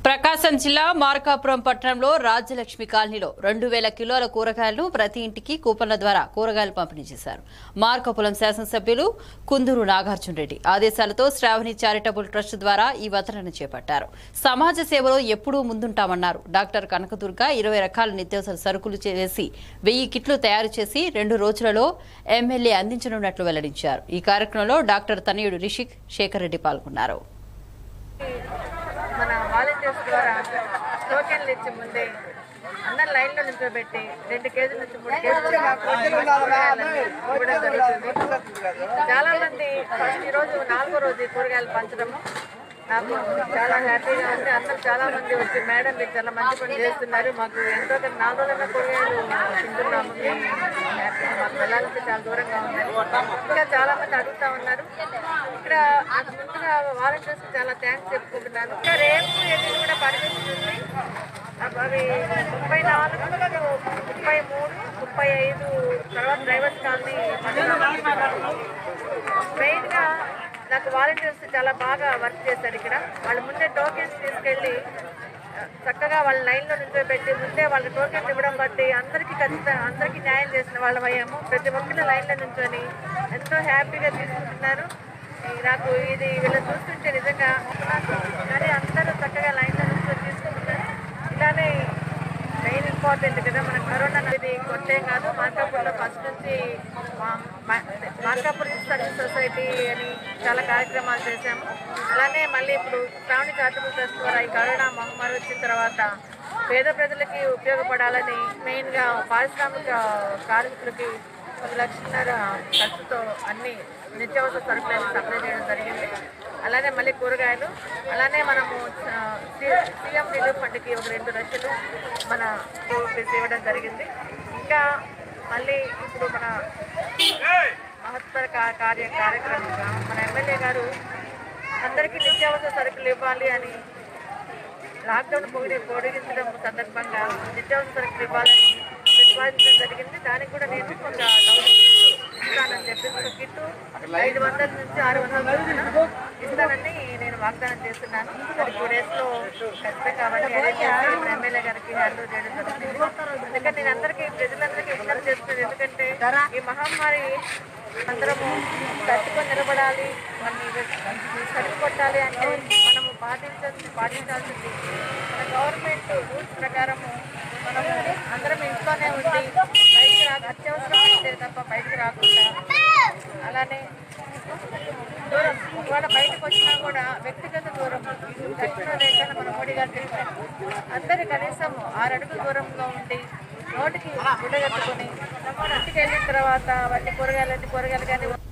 ప్రకాశం జిల్లా మార్కాపురం పట్టణంలో రాజ్యలక్ష్మి కాలనీలో రెండు వేల కిలోల కూరగాయలను ప్రతి ఇంటికి కూపన్ల ద్వారా కూరగాయలు పంపిణీ చేశారు మార్కాపురం శాసనసభ్యులు కుందూరు నాగార్జున రెడ్డి ఆదేశాలతో శ్రావణి చారిటబుల్ ట్రస్ట్ ద్వారా ఈ వతనను చేపట్టారు సమాజ సేవలో ఎప్పుడూ ముందుంటామన్నారు డాక్టర్ కనకదుర్గ ఇరవై రకాల నిత్యావసర సరుకులు చేసి వెయ్యి కిట్లు తయారు చేసి రెండు రోజులలో ఎమ్మెల్యే అందించనున్నట్లు వెల్లడించారు ఈ కార్యక్రమంలో డాక్టర్ తనయుడు రిషిక్ శేఖర్ రెడ్డి పాల్గొన్నారు మన వాలంటీర్స్ ద్వారా టోకెన్లు ఇచ్చి ముందే అందరు లైన్లో నిల్చోబెట్టి రెండు కేజీల నుంచి మూడు కేజీలు కూరగాయలని ఇవ్వడం జరుగుతుంది చాలా మంది ఫస్ట్ ఈరోజు నాలుగో రోజు ఈ కూరగాయలు పంచడము నాకు చాలా హ్యాపీగా ఉంది అందరూ చాలా మంది వచ్చి మేడం మీరు చాలా మంచి పని చేస్తున్నారు మాకు ఎంతో కొంత నాలుగు రోజుల కూరగాయలు తింటున్నాము మీ హ్యాపీగా మాకు వెళ్ళాలంటే చాలా దూరంగా ఉంది ఇంకా చాలా మంది అడుగుతా ఉన్నారు ఇక్కడ నాకు ముందుగా వాలంటీర్స్ చాలా థ్యాంక్స్ చెప్పుకుంటున్నాను ఇంకా రేపు ఎల్లుండి కూడా పర్మిషన్ ఉంది అవి అవి ముప్పై నాలుగు ముప్పై మూడు ముప్పై ఐదు తర్వాత డ్రైవర్స్ కాలనీ మెయిన్గా నాకు వాలంటీర్స్ చాలా బాగా వర్క్ చేశారు ఇక్కడ వాళ్ళు ముందే టోకెన్స్ తీసుకెళ్ళి ఆ, చక్కగా వాళ్ళ లైన్లో నిల్చోబెట్టి ముందే వాళ్ళ టోకెన్స్ ఇవ్వడం బట్టి అందరికీ ఖచ్చితంగా అందరికీ న్యాయం చేసిన వాళ్ళం అయ్యాము ప్రతి ఒక్కరు లైన్లో నుంచొని ఎంతో హ్యాపీగా తీసుకుంటున్నారు ఈ నాకు ఇది వీళ్ళని చూస్తుంటే నిజంగా నాకు కానీ అందరూ చక్కగా లైన్లో నుంచొని తీసుకుంటున్నారు ఇలానే మెయిన్ ఇంపార్టెంట్ కదా మన కరోనా అనేది కొత్త ఏం కాదు మార్కాపూర్లో ఫస్ట్ నుంచి మా- మా- మార్కాపూర్ సర్వీస్ సొసైటీ అని చాలా కార్యక్రమాలు చేశాము అలానే మళ్ళీ ఇప్పుడు శ్రావణి చారిటబుల్ ట్రస్ట్ ద్వారా ఈ కరోనా మహమ్మారి వచ్చిన తర్వాత పేద ప్రజలకి ఉపయోగపడాలని మెయిన్గా పారిశ్రామిక కార్మికులకి ఒక లక్షన్నర ఖర్చుతో అన్ని నిత్యావసర సరుకులను సప్లై చేయడం జరిగింది అలానే మళ్ళీ కూరగాయలు అలానే మనము ఆ, సి- సీఎం రిలీఫ్ ఫండ్కి ఒక రెండు లక్షలు మన రూపీస్ ఇవ్వడం జరిగింది ఇంకా మళ్ళీ ఇప్పుడు మన మహత్తర కా- కార్య కార్యక్రమంగా మన ఎమ్మెల్యే గారు అందరికీ నిత్యావసర సరుకులు ఇవ్వాలి అని లాక్డౌన్ పొగిడి పొడిగించడం సందర్భంగా నిత్యావసర సరుకులు ఇవ్వాలని ప్రతిపాదించడం జరిగింది దానికి కూడా నేను ఒక థౌసండ్ ఇస్తానని చెప్పి ఒక కిట్టు ఐదు వందల నుంచి ఆరు వందల చొప్పున ఇస్తానని నేను వాగ్దానం చేస్తున్నాను మరి టూ డేస్లో ఖచ్చితంగా అవన్నీ అరేంజ్ చేసి ఇప్పుడు ఎమ్మెల్యే గారికి హ్యాండ్ చేయడం జరుగుతుంది ఎందుకంటే నేను అందరికీ ప్రజలందరికీ విజ్ఞప్తి చేస్తున్నాను ఎందుకంటే ఈ మహమ్మారి అందరము తట్టుకొని నిలబడాలి మన సరుకు కొట్టాలి అంటే మనము పాటించాల్సి పాటించాల్సింది మన గవర్నమెంట్ రూల్స్ ప్రకారము మనము అందరం ఇంట్లోనే ఉండి బయటికి రా అత్యవసరం అయితే తప్ప బయటికి రాకుండా అలానే దూరం ఒకవేళ బయటకు వచ్చినా కూడా వ్యక్తిగత దూరం దక్షిణ రేఖను మన మోడీ గారు చెప్పారు అందరు కనీసం ఆరు అడుగుల దూరంలో ఉండి నోటికి గుడ్డగట్టుకొని ఇంటికి వెళ్ళిన తర్వాత అవన్నీ కూరగాయలన్నీ కూరగాయలు కానీ